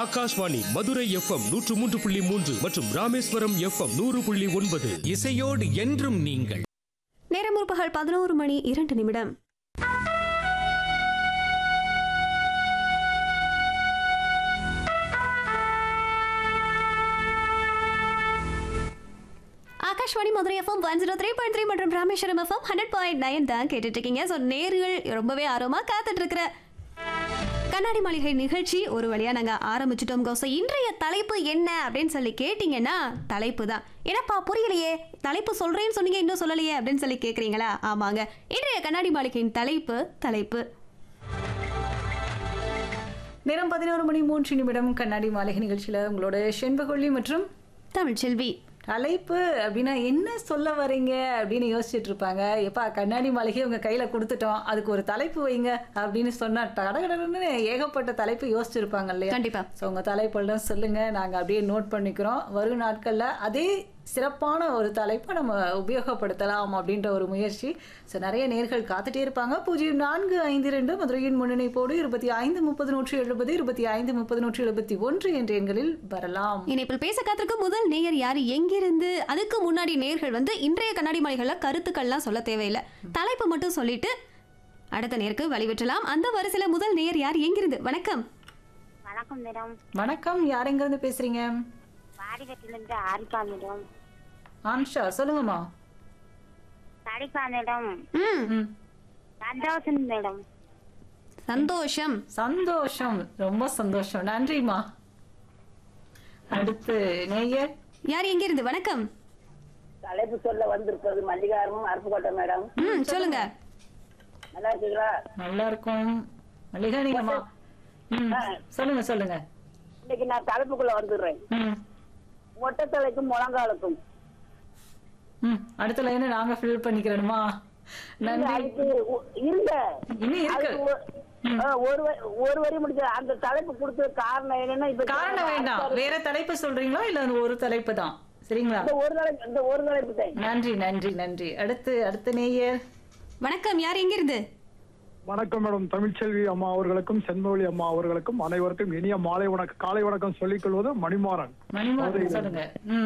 Akashvani Madurai FM நூற்று மூன்று புள்ளி மூன்று மற்றும் ராமேஸ்வரம் எஃப்எம் நூறு புள்ளி ஒன்பது இசையோடு என்றும் நீங்கள் நேரம் முற்பகல் பதினோரு மணி இரண்டு நிமிடம் Akashvani Madurai FM one zero three point three மற்றும் Rameswaram FM hundred point nine தான் கேட்டுட்டு இருக்கீங்க ஸோ நேர்கள் ரொம்பவே ஆர்வமாக காத்துட்டு இருக்கிற கண்ணாடி மாளிகை நிகழ்ச்சி ஒரு வழியா நாங்க ஆரம்பிச்சிட்டோம் ஸோ இன்றைய தலைப்பு என்ன அப்படின்னு சொல்லி கேட்டிங்கன்னா தலைப்பு தான் என்னப்பா புரியலையே தலைப்பு சொல்றேன்னு சொன்னீங்க இன்னும் சொல்லலையே அப்படின்னு சொல்லி கேக்குறீங்களா ஆமாங்க இன்றைய கண்ணாடி மாளிகையின் தலைப்பு தலைப்பு நேரம் பதினோரு மணி மூன்று நிமிடம் கண்ணாடி மாளிகை நிகழ்ச்சியில் உங்களோட செண்பகொல்லி மற்றும் தமிழ்ச்செல்வி தலைப்பு அப்படின்னா என்ன சொல்ல வரீங்க அப்படின்னு யோசிச்சுட்டு இருப்பாங்க எப்பா கண்ணாடி மாளிகை உங்க கையில கொடுத்துட்டோம் அதுக்கு ஒரு தலைப்பு வைங்க அப்படின்னு சொன்னா கடகடன்னு ஏகப்பட்ட தலைப்பு யோசிச்சிருப்பாங்க இல்லையா கண்டிப்பா ஸோ உங்கள் தலைப்பெல்லாம் சொல்லுங்க நாங்கள் அப்படியே நோட் பண்ணிக்கிறோம் வரும் நாட்களில் அதே சிறப்பான ஒரு தலைப்பை நம்ம உபயோகப்படுத்தலாம் அப்படின்ற ஒரு முயற்சி ஸோ நிறைய நேர்கள் காத்துட்டே இருப்பாங்க பூஜ்ஜியம் நான்கு ஐந்து ரெண்டு மதுரையின் முன்னிணைப்போடு இருபத்தி ஐந்து முப்பது நூற்றி எழுபது இருபத்தி ஐந்து முப்பது நூற்றி எழுபத்தி ஒன்று என்ற எண்களில் வரலாம் இணைப்பில் பேச காத்திருக்கும் முதல் நேயர் யார் எங்கிருந்து அதுக்கு முன்னாடி நேர்கள் வந்து இன்றைய கண்ணாடி மாளிகைல கருத்துக்கள்லாம் சொல்ல தேவையில்லை தலைப்பு மட்டும் சொல்லிட்டு அடுத்த நேருக்கு வழிவிட்டலாம் அந்த வரிசையில முதல் நேயர் யார் எங்கிருந்து வணக்கம் வணக்கம் மேடம் வணக்கம் யார் எங்கேருந்து பேசுறீங்க வாடிகட்டிலிருந்து ஆரிக்கா மேடம் ஆன்ஷா சொல்லுங்கம்மா சரிக்கா மேடம் ம் ம் சந்தோஷம் மேடம் சந்தோஷம் சந்தோஷம் ரொம்ப சந்தோஷம் நன்றிம்மா அடுத்து நேயர் யார் எங்கிருந்து வணக்கம் தலைப்பு சொல்ல வந்திருப்பது மல்லிகாரமும் அருப்புக்கோட்டை மேடம் ம் சொல்லுங்க நல்லா இருக்கீங்களா நல்லா இருக்கும் மல்லிகா நீங்கம்மா ம் சொல்லுங்க சொல்லுங்க இன்னைக்கு நான் தலைப்புக்குள்ள வந்துடுறேன் ம் மொட்டத்தலைக்கும் முழங்காலுக்கும் ம் அடுத்த லைனை நாங்க ஃபில் பண்ணிக்கிறோமா நன்றி அதுக்கு ஒ- இருங்க இன்னும் இருக்கு அதுக்கு ஒ- ஆ, ஒரு வரி- ஒரு வரி முடிஞ்ச அந்த தலைப்பு கொடுத்த காரணம் என்னன்னா இப்ப காரணம் வேண்டாம் வேற தலைப்பு சொல்றீங்களா இல்ல அந்த ஒரு தலைப்பு தான் சரிங்களா இந்த ஒரு தலைப்பு இந்த ஒரு தலைப்பு தான் நன்றி நன்றி நன்றி அடுத்து அடுத்த நேயர் வணக்கம் யார் எங்கிருந்து வணக்கம் மேடம் தமிழ்ச்செல்வி அம்மா அவர்களுக்கும் செண்பவழி அம்மா அவர்களுக்கும் அனைவருக்கும் இனிய மாலை வணக்கம் காலை வணக்கம் சொல்லிக் கொள்வது மணிமாறன் மணிமாறன் சொல்லுங்க ம்